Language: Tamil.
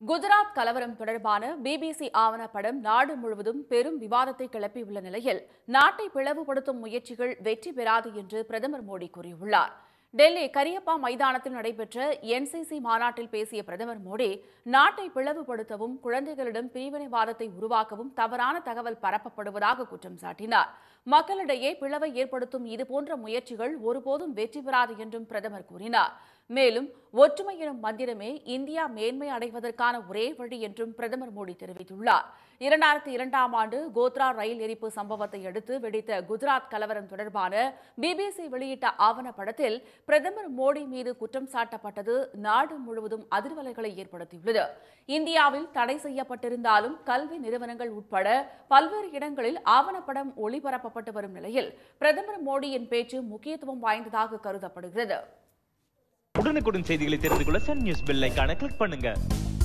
குஜராத் கலவரம் தொடர்பான பிபிசி ஆவணப்படம் நாடு முழுவதும் பெரும் விவாதத்தை கிளப்பியுள்ள நிலையில் நாட்டை பிளவுபடுத்தும் முயற்சிகள் வெற்றி பெறாது என்று பிரதமர் மோடி கூறியுள்ளார் டெல்லி கரியப்பா மைதானத்தில் நடைபெற்ற என்சிசி மாநாட்டில் பேசிய பிரதமர் மோடி நாட்டை பிளவுபடுத்தவும் குழந்தைகளிடம் பிரிவினைவாதத்தை உருவாக்கவும் தவறான தகவல் பரப்பப்படுவதாக குற்றம் சாட்டினார் மக்களிடையே பிளவை ஏற்படுத்தும் இதுபோன்ற முயற்சிகள் ஒருபோதும் வெற்றி பெறாது என்றும் பிரதமர் கூறினார் மேலும் ஒற்றுமை எனும் மந்திரமே இந்தியா மேன்மை அடைவதற்கான ஒரே வழி என்றும் பிரதமர் மோடி தெரிவித்துள்ளார் இரண்டாயிரத்தி இரண்டாம் ஆண்டு கோத்ரா ரயில் எரிப்பு சம்பவத்தை அடுத்து வெடித்த குஜராத் கலவரம் தொடர்பான பிபிசி வெளியிட்ட ஆவணப்படத்தில் பிரதமர் மோடி மீது குற்றம் சாட்டப்பட்டது நாடு முழுவதும் அதிர்வலைகளை ஏற்படுத்தியுள்ளது இந்தியாவில் தடை செய்யப்பட்டிருந்தாலும் கல்வி நிறுவனங்கள் உட்பட பல்வேறு இடங்களில் ஆவணப்படம் ஒளிபரப்பப்பட்டு வரும் நிலையில் பிரதமர் மோடியின் பேச்சு முக்கியத்துவம் வாய்ந்ததாக கருதப்படுகிறது உடனுக்குடன் செய்திகளை தெரிந்து கொள்ள சன் நியூஸ் பெல் ஐகானை கிளிக் பண்ணுங்க